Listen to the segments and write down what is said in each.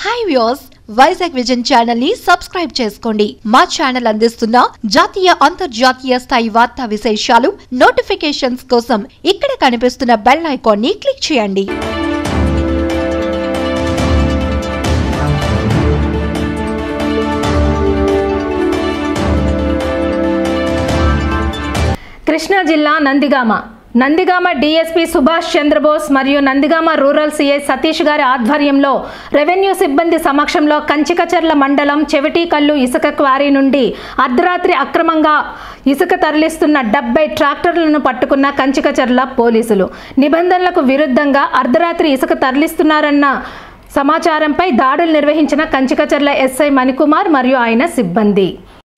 Hi views Vizag vision channel ని subscribe చేసుకోండి మా ఛానల్ అందిస్తున్న జాతీయ అంతర్జాతీయ స్థాయి వార్తా విశేషాలు నోటిఫికేషన్స్ కోసం ఇక్కడ కనిపిస్తున్న బెల్ ఐకాన్ ని క్లిక్ చేయండి కృష్ణా జిల్లా నందిగామ నందిగామ డీఎస్పీ సుభాష్ చంద్రబోస్ మరియు నందిగామ రూరల్ సీఐ సతీష్ గారి ఆధ్వర్యంలో రెవెన్యూ సిబ్బంది సమక్షంలో కంచికచర్ల మండలం చెవిటీకల్లు ఇసుక క్వారీ నుండి అర్ధరాత్రి అక్రమంగా ఇసుక తరలిస్తున్న డెబ్బై ట్రాక్టర్లను పట్టుకున్న కంచికచర్ల పోలీసులు నిబంధనలకు విరుద్ధంగా అర్ధరాత్రి ఇసుక తరలిస్తున్నారన్న సమాచారంపై దాడులు నిర్వహించిన కంచికచర్ల ఎస్ఐ మణికుమార్ మరియు ఆయన సిబ్బంది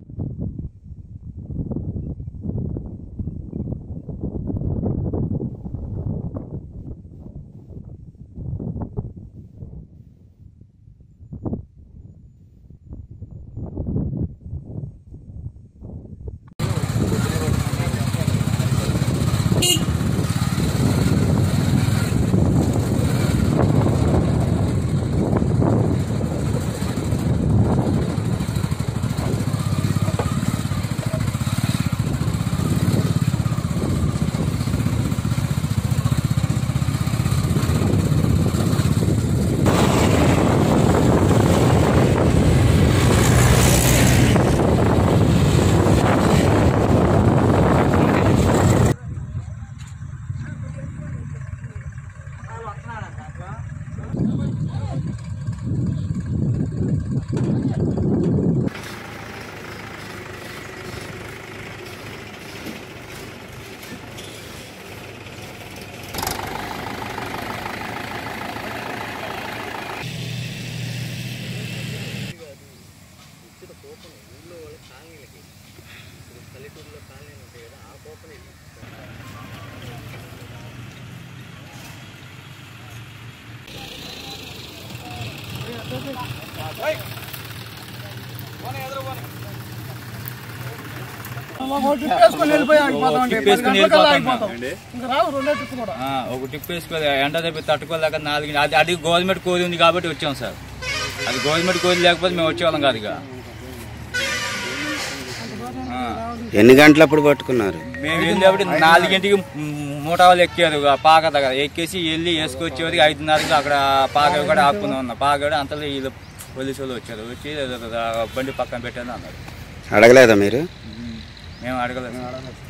తిప్పేసుకొని వెళ్ళిపోయి ఆగిపోతాం అండి. తిప్పేసుకొని పది గంటలకల్లా వెళ్ళిపోతాం ఆగిపోతాం. అండి. ఇంకా రావు రెండో ట్రిప్ కూడా ఆ, ఒక టిప్ వేసుకోవాలి ఎండ దెబ్బ తట్టుకోలేక నాలుగు అది అది గవర్నమెంట్ కోది ఉంది కాబట్టి వచ్చాం సార్ అది గవర్నమెంట్ కోది లేకపోతే మేము వచ్చేవాళ్ళం కాదు ఇక ఆ, ఎన్ని గంటలప్పుడు పట్టుకున్నారు మేము వెళ్ళేప్పుడు నాలుగింటికి మూట వాళ్ళు ఎక్కారు ఆ పాక దగ్గర ఎక్కేసి వెళ్ళి వేసుకొచ్చేవారికి ఐదున్నరకి అక్కడ పాక కూడా ఆపుకుందాం ఉన్నా పాక కూడా అంతలో వీళ్ళు పోలీసు వాళ్ళు వచ్చారు వచ్చి బండి పక్కన పెట్టాను అన్నారు అడగలేదా మీరు మేము అడగలేదు